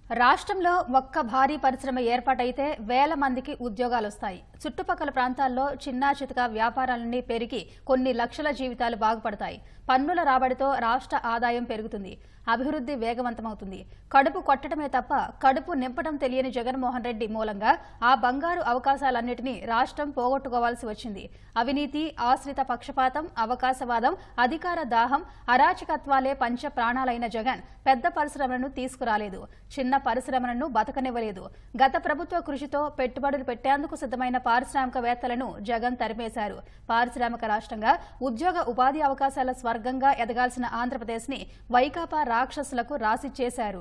రాష్ట్రంలో ఒక్క భారీ పరిశ్రమ ఏర్పాటైతే వేల మందికి ఉద్యోగాలు వస్తాయి చుట్టుపక్కల ప్రాంతాల్లో చిన్నా చితక వ్యాపారాలన్నీ పెరిగి కొన్ని లక్షల జీవితాలు బాగుపడతాయి పన్నుల రాబడితో రాష్ట్ర ఆదాయం పెరుగుతుంది అభివృద్ధి వేగవంతమవుతుంది కడుపు కొట్టడమే తప్ప కడుపు నింపడం తెలియని జగన్మోహన్ రెడ్డి మూలంగా ఆ బంగారు అవకాశాలన్నింటినీ రాష్ట్రం పోగొట్టుకోవాల్సి వచ్చింది అవినీతి ఆశ్రిత పక్షపాతం అవకాశవాదం అధికార దాహం అరాచకత్వాలే పంచ ప్రాణాలైన జగన్ పెద్ద పరిశ్రమలను తీసుకురాలేదు చిన్న పరిశ్రమలను బతకనివ్వలేదు గత ప్రభుత్వ కృషితో పెట్టుబడులు పెట్టేందుకు సిద్దమైన పారిశ్రామికవేత్తలను జగన్ తరిమేశారు పారిశ్రామిక రాష్ట్రంగా ఉద్యోగ ఉపాధి అవకాశాల స్వర్గంగా ఎదగాల్సిన ఆంధ్రప్రదేశ్ ని వైకాపా రాక్షసులకు రాసిచ్చేశారు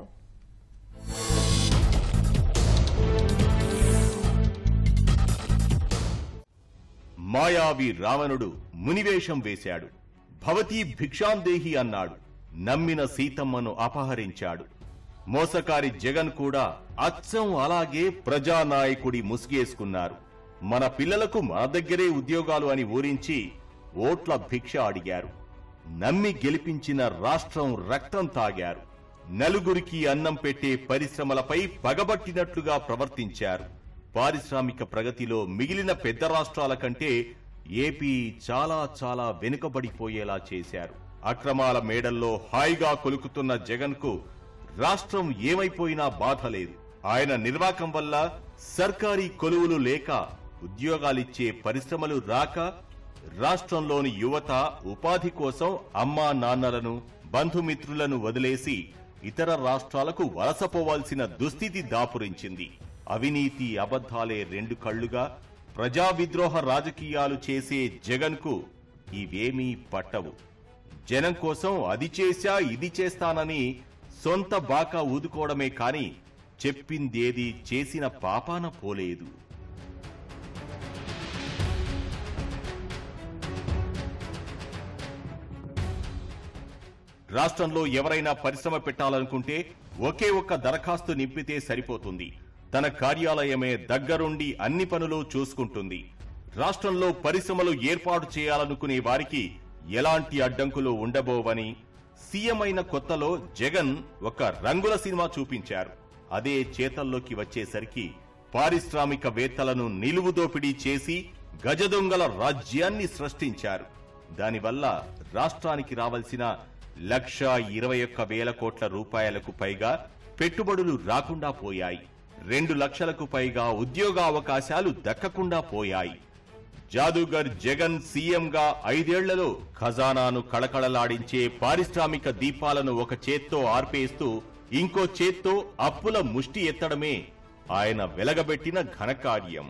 మాయావి రావణుడు మునివేషం వేశాడు భవతీ భిక్షాందేహి అన్నాడు నమ్మిన సీతమ్మను అపహరించాడు మోసకారి జగన్ కూడా అచ్చం అలాగే ప్రజానాయకుడి ముసుగేసుకున్నారు మన పిల్లలకు మన దగ్గరే ఉద్యోగాలు అని ఊరించి ఓట్ల భిక్ష అడిగారు నమ్మి గెలిపించిన రాష్ట్రం రక్తం తాగారు నలుగురికి అన్నం పెట్టే పరిశ్రమలపై పగబట్టినట్లుగా ప్రవర్తించారు పారిశ్రామిక ప్రగతిలో మిగిలిన పెద్ద రాష్ట్రాల కంటే ఏపీ చాలా చాలా వెనుకబడిపోయేలా చేశారు అక్రమాల మేడల్లో హాయిగా కొలుకుతున్న జగన్ కు రాష్ట్రం ఏమైపోయినా బాధ లేదు ఆయన నిర్వాకం వల్ల సర్కారీ కొలువులు లేక ఉద్యోగాలిచ్చే పరిశ్రమలు రాక రాష్ట్రంలోని యువత ఉపాధి కోసం అమ్మా నాన్నలను బంధుమిత్రులను వదిలేసి ఇతర రాష్ట్రాలకు వలసపోవాల్సిన దుస్థితి దాపురించింది అవినీతి అబద్ధాలే రెండు కళ్లుగా ప్రజా విద్రోహ రాజకీయాలు చేసే జగన్కు ఇవేమీ పట్టవు జనం కోసం అది చేశా ఇది చేస్తానని సొంత బాకా ఊదుకోవడమే కాని చెప్పిందేది చేసిన పాపాన పోలేదు రాష్ట్రంలో ఎవరైనా పరిశ్రమ పెట్టాలనుకుంటే ఒకే ఒక్క దరఖాస్తు నింపితే సరిపోతుంది తన కార్యాలయమే దగ్గరుండి అన్ని పనులు చూసుకుంటుంది రాష్ట్రంలో పరిశ్రమలు ఏర్పాటు చేయాలనుకునే వారికి ఎలాంటి అడ్డంకులు ఉండబోవని సీఎం అయిన కొత్తలో జగన్ ఒక రంగుల సినిమా చూపించారు అదే చేతల్లోకి వచ్చేసరికి పారిశ్రామికవేత్తలను నిలువు దోపిడీ చేసి గజదొంగల రాజ్యాన్ని సృష్టించారు దానివల్ల రాష్ట్రానికి రావాల్సిన లక్ష ఇరవై ఒక్క వేల కోట్ల రూపాయలకు పైగా పెట్టుబడులు రాకుండా పోయాయి రెండు లక్షలకు పైగా ఉద్యోగ అవకాశాలు దక్కకుండా పోయాయి జాదూగర్ జగన్ సీఎంగా ఐదేళ్లలో ఖజానాను కళకళలాడించే పారిశ్రామిక దీపాలను ఒక చేత్తో ఆర్పేస్తూ ఇంకో చేత్తో అప్పుల ముష్టి ఎత్తడమే ఆయన వెలగబెట్టిన ఘనకార్యం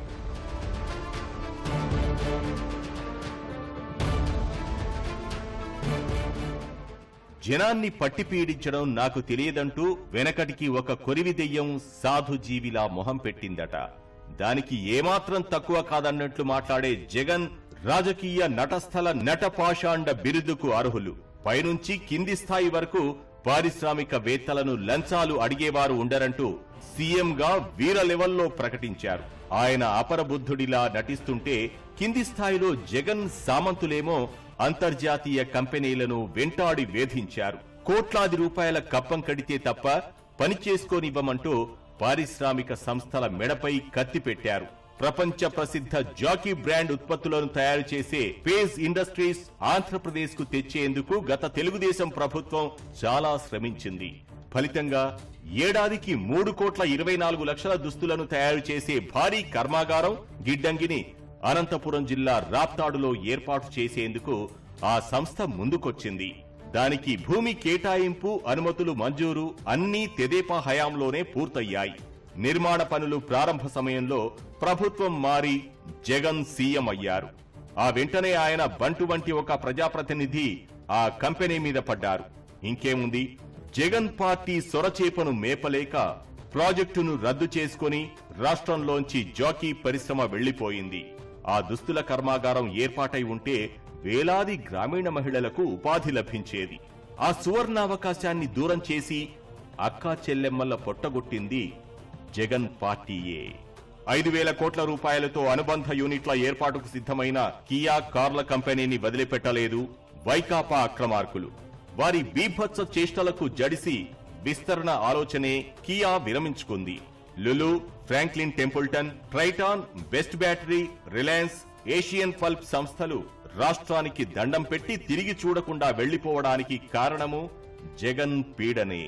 జనాన్ని పట్టి పీడించడం నాకు తెలియదంటూ వెనకటికి ఒక కొరివి దెయ్యం సాధు జీవిలా మొహం పెట్టిందట దానికి ఏమాత్రం తక్కువ కాదన్నట్లు మాట్లాడే జగన్ రాజకీయ నటస్థల నటపాషాండ బిరుదుకు అర్హులు పైనుంచి కింది స్థాయి వరకు పారిశ్రామికవేత్తలను లంచాలు అడిగేవారు ఉండరంటూ సీఎంగా వీర లెవెల్లో ప్రకటించారు ఆయన అపరబుద్ధుడిలా నటిస్తుంటే కింది స్థాయిలో జగన్ సామంతులేమో అంతర్జాతీయ కంపెనీలను వెంటాడి వేధించారు కోట్లాది రూపాయల కప్పం కడితే తప్ప పని చేసుకోనివ్వమంటూ పారిశ్రామిక సంస్థల మెడపై కత్తి పెట్టారు ప్రపంచ ప్రసిద్ధ జాకీ బ్రాండ్ ఉత్పత్తులను తయారు చేసే పేజ్ ఇండస్ట్రీస్ ఆంధ్రప్రదేశ్ కు తెచ్చేందుకు గత తెలుగుదేశం ప్రభుత్వం చాలా శ్రమించింది ఫలితంగా ఏడాదికి మూడు కోట్ల ఇరవై నాలుగు లక్షల దుస్తులను తయారు చేసే భారీ కర్మాగారం గిడ్డంగిని అనంతపురం జిల్లా రాప్తాడులో ఏర్పాటు చేసేందుకు ఆ సంస్థ ముందుకొచ్చింది దానికి భూమి కేటాయింపు అనుమతులు మంజూరు అన్నీ తెదేపా హయాంలోనే పూర్తయ్యాయి నిర్మాణ పనులు ప్రారంభ సమయంలో ప్రభుత్వం మారి జగన్ సీఎం అయ్యారు ఆ వెంటనే ఆయన బంటు వంటి ఒక ప్రజాప్రతినిధి ఆ కంపెనీ మీద పడ్డారు ఇంకేముంది జగన్ పార్టీ సొరచేపను మేపలేక ప్రాజెక్టును రద్దు చేసుకుని రాష్ట్రంలోంచి జాకీ పరిశ్రమ వెళ్లిపోయింది ఆ దుస్తుల కర్మాగారం ఏర్పాటై ఉంటే వేలాది గ్రామీణ మహిళలకు ఉపాధి లభించేది ఆ సువర్ణావకాశాన్ని దూరం చేసి అక్కా చెల్లెమ్మల పొట్టగొట్టింది జగన్ పార్టీయే ఐదు వేల కోట్ల రూపాయలతో అనుబంధ యూనిట్ల ఏర్పాటుకు సిద్ధమైన కియా కార్ల కంపెనీని వదిలిపెట్టలేదు వైకాపా అక్రమార్కులు వారి బీభత్స చేష్టలకు జడిసి విస్తరణ ఆలోచనే కియా విరమించుకుంది Lulu Franklin Templeton Triton best battery Reliance Asian pulp సంస్థలు రాష్ట్రానికి దండం పెట్టి తిరిగి చూడకుండా వెళ్లిపోవడానికి కారణము జగన్ పీడనే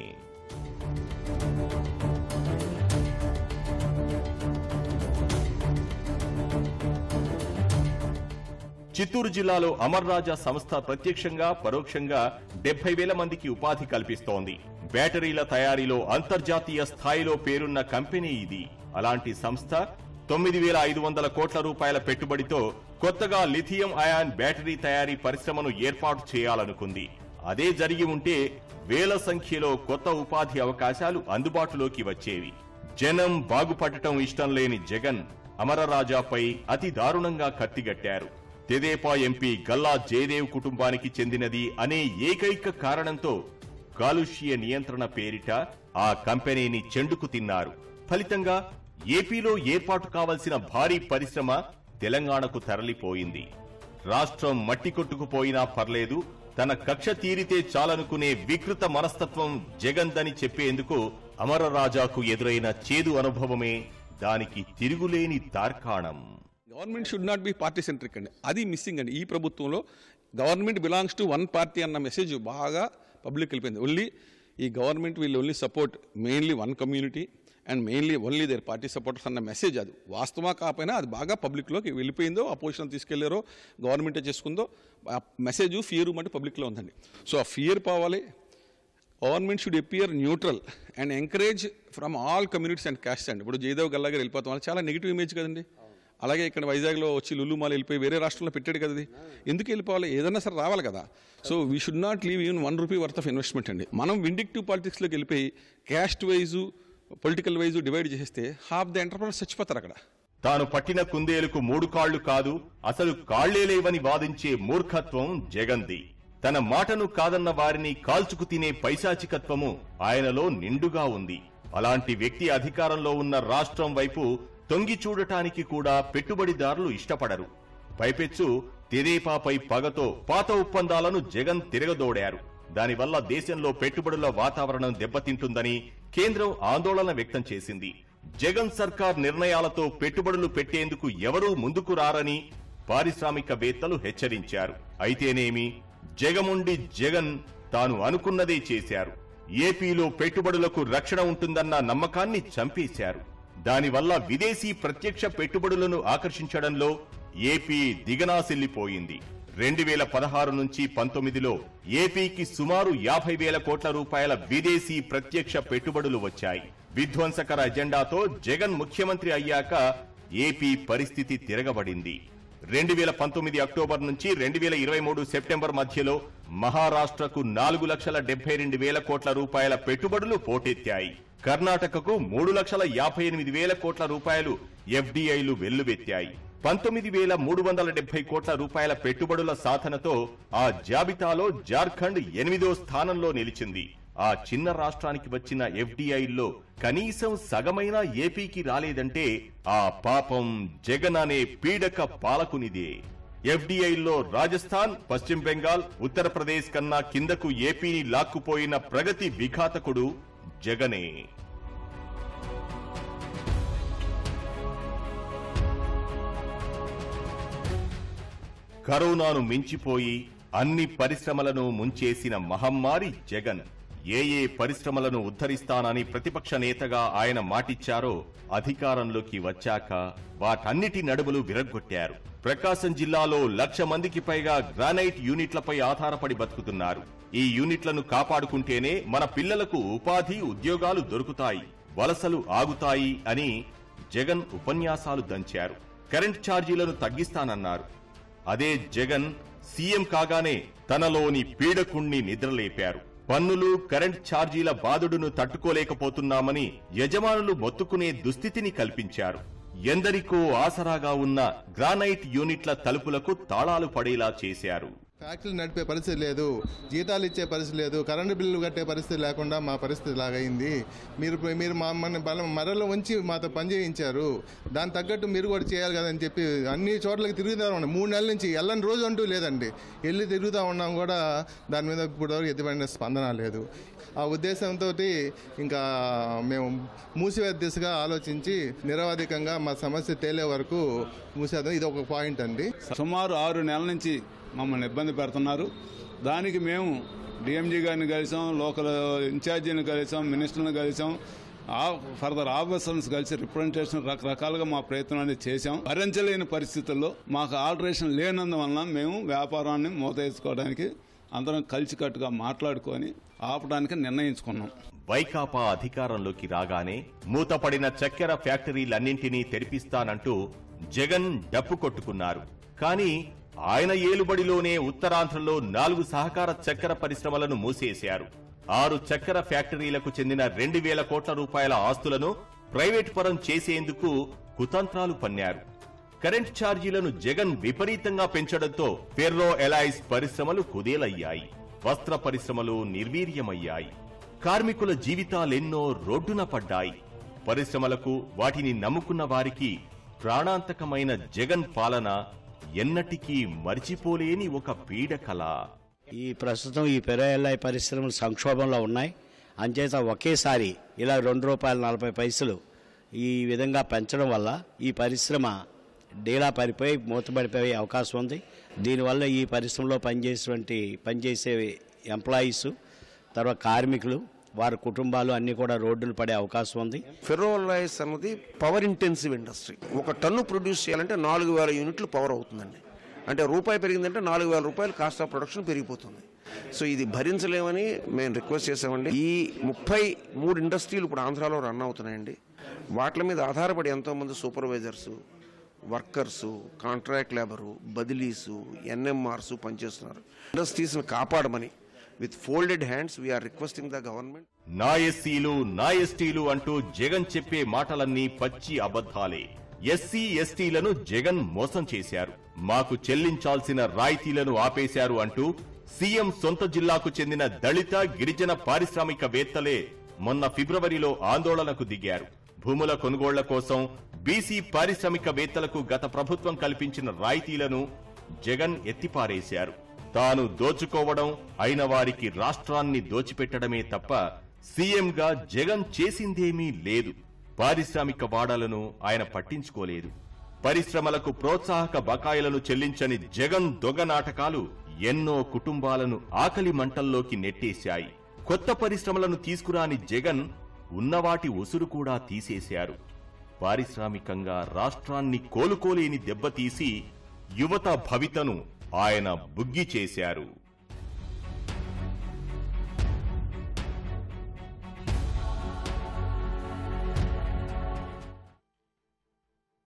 చిత్తూరు జిల్లాలో అమర్ రాజా సంస్థ ప్రత్యక్షంగా పరోక్షంగా డెబ్బై వేల మందికి ఉపాధి కల్పిస్తోంది బ్యాటరీల తయారీలో అంతర్జాతీయ స్థాయిలో పేరున్న కంపెనీ ఇది అలాంటి సంస్థ తొమ్మిది వేల ఐదు వందల కోట్ల రూపాయల పెట్టుబడితో కొత్తగా లిథియం అయాన్ బ్యాటరీ తయారీ పరిశ్రమను ఏర్పాటు చేయాలనుకుంది అదే జరిగి ఉంటే వేల సంఖ్యలో కొత్త ఉపాధి అవకాశాలు అందుబాటులోకి వచ్చేవి జనం బాగుపడటం ఇష్టం లేని జగన్ అమరరాజాపై అతి దారుణంగా కత్తిగట్టారు తెదేపా ఎంపీ గల్లా జయదేవ్ కుటుంబానికి చెందినది అనే ఏకైక కారణంతో కాలుష్య నియంత్రణ పేరిట ఆ కంపెనీని చెండుకు తిన్నారు ఫలితంగా ఏపీలో ఏర్పాటు కావలసిన భారీ పరిశ్రమ తెలంగాణకు తరలిపోయింది రాష్ట్రం మట్టి కొట్టుకుపోయినా పర్లేదు తన కక్ష తీరితే చాలనుకునే వికృత మనస్తత్వం జగందని చెప్పేందుకు అమరరాజాకు ఎదురైన చేదు అనుభవమే దానికి తిరుగులేని తార్కాణం government should not be party centric అండి అది మిస్సింగ్ అండి ఈ ప్రభుత్వంలో government belongs to one party అన్న మెసేజ్ బాగా పబ్లిక్ వెళ్ళిపోయింది ఓన్లీ ఈ government will only support mainly one community and mainly only their party supporters అన్న మెసేజ్ అది వాస్తవా కాకపోయినా అది బాగా పబ్లిక్లోకి వెళ్ళిపోయిందో అపోజిషన్ తీసుకెళ్లారో గవర్నమెంటే చేసుకుందో ఆ మెసేజ్ ఫియర్ మట్టి పబ్లిక్లో ఉందండి సో ఆ ఫియర్ పోవాలి government should appear neutral and encourage from all communities and caste అండి ఇప్పుడు జయదేవ్ గల్లా గారు వెళ్ళిపోతాం వల్ల చాలా నెగిటివ్ ఇమేజ్ కదండి అలాగే ఇక్కడ వైజాగ్లో వచ్చి లుల్లు మాల్ వెళ్ళిపోయి వేరే రాష్ట్రంలో పెట్టాడు కదా ఇది ఎందుకు వెళ్ళిపోవాలి ఏదైనా సరే రావాలి కదా so we should not leave even one rupee worth of investment అండి మనం విండిక్టివ్ పాలిటిక్స్లోకి వెళ్ళిపోయి caste wise political wise divide చేస్తే హాఫ్ ద ఎంటర్ప్రైజ్ చచ్చిపోతారు అక్కడ తాను పట్టిన కుందేలుకు మూడు కాళ్లు కాదు అసలు కాళ్లే లేవని వాదించే మూర్ఖత్వం జగంది తన మాటను కాదన్న వారిని కాల్చుకు తినే పైశాచికత్వము ఆయనలో నిండుగా ఉంది అలాంటి వ్యక్తి అధికారంలో ఉన్న రాష్ట్రం వైపు తొంగి చూడటానికి కూడా పెట్టుబడిదారులు ఇష్టపడరు పైపెచ్చు తెదేపాపై పగతో పాత ఒప్పందాలను జగన్ తిరగదోడారు దానివల్ల దేశంలో పెట్టుబడుల వాతావరణం దెబ్బతింటుందని కేంద్రం ఆందోళన వ్యక్తం చేసింది జగన్ సర్కార్ నిర్ణయాలతో పెట్టుబడులు పెట్టేందుకు ఎవరూ ముందుకు రారని పారిశ్రామికవేత్తలు హెచ్చరించారు అయితేనేమి జగముండి జగన్ తాను అనుకున్నదే చేశారు ఏపీలో పెట్టుబడులకు రక్షణ ఉంటుందన్న నమ్మకాన్ని చంపేశారు దానివల్ల విదేశీ ప్రత్యక్ష పెట్టుబడులను ఆకర్షించడంలో ఏపీ దిగనాసిల్లిపోయింది రెండు వేల పదహారు నుంచి పంతొమ్మిదిలో ఏపీకి సుమారు యాభై వేల కోట్ల రూపాయల విదేశీ ప్రత్యక్ష పెట్టుబడులు వచ్చాయి విధ్వంసకర ఎజెండాతో జగన్ ముఖ్యమంత్రి అయ్యాక ఏపీ పరిస్థితి తిరగబడింది రెండు వేల పంతొమ్మిది అక్టోబర్ నుంచి రెండు వేల ఇరవై మూడు సెప్టెంబర్ మధ్యలో మహారాష్ట్రకు నాలుగు లక్షల డెబ్బై రెండు వేల కోట్ల రూపాయల పెట్టుబడులు పోటెత్తాయి కర్ణాటకకు మూడు లక్షల యాభై ఎనిమిది వేల కోట్ల రూపాయలు ఎఫ్డీఐలు వెల్లువెత్తాయి పంతొమ్మిది వేల మూడు వందల డెబ్బై కోట్ల రూపాయల పెట్టుబడుల సాధనతో ఆ జాబితాలో జార్ఖండ్ ఎనిమిదో స్థానంలో నిలిచింది ఆ చిన్న రాష్ట్రానికి వచ్చిన ఎఫ్డీఐల్లో కనీసం సగమైన ఏపీకి రాలేదంటే ఆ పాపం జగన్ అనే పీడక పాలకునిదే ఎఫ్డీఐల్లో రాజస్థాన్ పశ్చిమ బెంగాల్ ఉత్తరప్రదేశ్ కన్నా కిందకు ఏపీని లాక్కుపోయిన ప్రగతి విఘాతకుడు జగనే కరోనాను మించిపోయి అన్ని పరిశ్రమలను ముంచేసిన మహమ్మారి జగన్ ఏ ఏ పరిశ్రమలను ఉద్ధరిస్తానని ప్రతిపక్ష నేతగా ఆయన మాటిచ్చారో అధికారంలోకి వచ్చాక వాటన్నిటి నడుములు విరగ్గొట్టారు ప్రకాశం జిల్లాలో లక్ష మందికి పైగా గ్రానైట్ యూనిట్లపై ఆధారపడి బతుకుతున్నారు ఈ యూనిట్లను కాపాడుకుంటేనే మన పిల్లలకు ఉపాధి ఉద్యోగాలు దొరుకుతాయి వలసలు ఆగుతాయి అని జగన్ ఉపన్యాసాలు దంచారు కరెంట్ ఛార్జీలను తగ్గిస్తానన్నారు అదే జగన్ సీఎం కాగానే తనలోని పీడకుణ్ణి నిద్రలేపారు పన్నులు కరెంట్ ఛార్జీల బాధుడును తట్టుకోలేకపోతున్నామని యజమానులు మొత్తుకునే దుస్థితిని కల్పించారు ఎందరికో ఆసరాగా ఉన్న గ్రానైట్ యూనిట్ల తలుపులకు తాళాలు పడేలా చేశారు ఫ్యాక్టరీలు నడిపే పరిస్థితి లేదు జీతాలు ఇచ్చే పరిస్థితి లేదు కరెంటు బిల్లు కట్టే పరిస్థితి లేకుండా మా పరిస్థితి లాగైంది మీరు మీరు మా మన బలం మరలో ఉంచి మాతో పని చేయించారు దాని తగ్గట్టు మీరు కూడా చేయాలి కదని చెప్పి అన్ని చోట్లకి తిరుగుతూ ఉన్నాం మూడు నెలల నుంచి వెళ్ళని రోజు అంటూ లేదండి వెళ్ళి తిరుగుతూ ఉన్నాం కూడా దాని మీద ఇప్పటివరకు ఎదురైన స్పందన లేదు ఆ ఉద్దేశంతో ఇంకా మేము మూసివేత దిశగా ఆలోచించి నిరవధికంగా మా సమస్య తేలే వరకు మూసేద్దాం ఇది ఒక పాయింట్ అండి సుమారు ఆరు నెలల నుంచి మమ్మల్ని ఇబ్బంది పెడుతున్నారు దానికి మేము డిఎంజీ గారిని కలిసాం లోకల్ ఇన్ఛార్జీని కలిసాం మినిస్టర్ని కలిసాం ఆ ఫర్దర్ ఆఫీసర్స్ కలిసి రిప్రజెంటేషన్ రకరకాలుగా మా ప్రయత్నం అనేది చేశాం భరించలేని పరిస్థితుల్లో మాకు ఆల్టరేషన్ లేనందువలన మేము వ్యాపారాన్ని మూతేసుకోవడానికి అందరం కలిసికట్టుగా మాట్లాడుకొని ఆపడానికి నిర్ణయించుకున్నాం వైకాపా అధికారంలోకి రాగానే మూతపడిన చక్కెర ఫ్యాక్టరీలన్నింటినీ తెరిపిస్తానంటూ జగన్ డప్పు కొట్టుకున్నారు కానీ ఆయన ఏలుబడిలోనే ఉత్తరాంధ్రలో నాలుగు సహకార చక్కెర పరిశ్రమలను మూసేశారు ఆరు చక్కెర ఫ్యాక్టరీలకు చెందిన రెండు వేల కోట్ల రూపాయల ఆస్తులను ప్రైవేట్ పరం చేసేందుకు కుతంత్రాలు పన్నారు కరెంట్ ఛార్జీలను జగన్ విపరీతంగా పెంచడంతో ఫెర్రో ఎలైస్ పరిశ్రమలు కుదేలయ్యాయి వస్త్ర పరిశ్రమలు నిర్వీర్యమయ్యాయి కార్మికుల జీవితాలెన్నో రోడ్డున పడ్డాయి పరిశ్రమలకు వాటిని నమ్ముకున్న వారికి ప్రాణాంతకమైన జగన్ పాలన ఎన్నటికీ మర్చిపోలేని ఒక పీడకల ఈ ప్రస్తుతం ఈ పెరఎల్ఐ పరిశ్రమలు సంక్షోభంలో ఉన్నాయి అంచేత ఒకేసారి ఇలా రెండు రూపాయల నలభై పైసలు ఈ విధంగా పెంచడం వల్ల ఈ పరిశ్రమ డీలా పడిపోయి మూతపడిపోయే అవకాశం ఉంది దీనివల్ల ఈ పరిశ్రమలో పనిచేసేటువంటి పనిచేసే ఎంప్లాయీస్ తర్వాత కార్మికులు వారి కుటుంబాలు అన్నీ కూడా రోడ్డున పడే అవకాశం ఉంది ఫెర్రోలైస్ అన్నది పవర్ ఇంటెన్సివ్ ఇండస్ట్రీ ఒక టన్ను ప్రొడ్యూస్ చేయాలంటే నాలుగు వేల యూనిట్లు పవర్ అవుతుందండి అంటే రూపాయి పెరిగిందంటే నాలుగు వేల రూపాయలు కాస్ట్ ఆఫ్ ప్రొడక్షన్ పెరిగిపోతుంది సో ఇది భరించలేమని మేము రిక్వెస్ట్ చేసామండి ఈ ముప్పై మూడు ఇండస్ట్రీలు ఇప్పుడు ఆంధ్రాలో రన్ అవుతున్నాయండి వాటి మీద ఆధారపడి ఎంతోమంది సూపర్వైజర్సు వర్కర్సు కాంట్రాక్ట్ లేబరు బదిలీసు ఎన్ఎంఆర్సు పనిచేస్తున్నారు ఇండస్ట్రీస్ని కాపాడమని with folded hands we are requesting the government నా ఎస్సీలు నా ఎస్టీలు అంటూ జగన్ చెప్పే మాటలన్నీ పచ్చి అబద్ధాలే ఎస్సీ ఎస్టీలను జగన్ మోసం చేశారు మాకు చెల్లించాల్సిన రాయితీలను ఆపేశారు అంటూ సీఎం సొంత జిల్లాకు చెందిన దళిత గిరిజన పారిశ్రామికవేత్తలే మొన్న ఫిబ్రవరిలో ఆందోళనకు దిగారు భూముల కొనుగోళ్ల కోసం బీసీ పారిశ్రామికవేత్తలకు గత ప్రభుత్వం కల్పించిన రాయితీలను జగన్ ఎత్తిపారేశారు తాను దోచుకోవడం అయిన వారికి రాష్ట్రాన్ని దోచిపెట్టడమే తప్ప సీఎంగా జగన్ చేసిందేమీ లేదు పారిశ్రామిక వాడాలను ఆయన పట్టించుకోలేదు పరిశ్రమలకు ప్రోత్సాహక బకాయిలను చెల్లించని జగన్ దొంగ నాటకాలు ఎన్నో కుటుంబాలను ఆకలి మంటల్లోకి నెట్టేశాయి కొత్త పరిశ్రమలను తీసుకురాని జగన్ ఉన్నవాటి ఉసురు కూడా తీసేశారు పారిశ్రామికంగా రాష్ట్రాన్ని కోలుకోలేని దెబ్బతీసి యువత భవితను ఆయన బుగ్గి చేశారు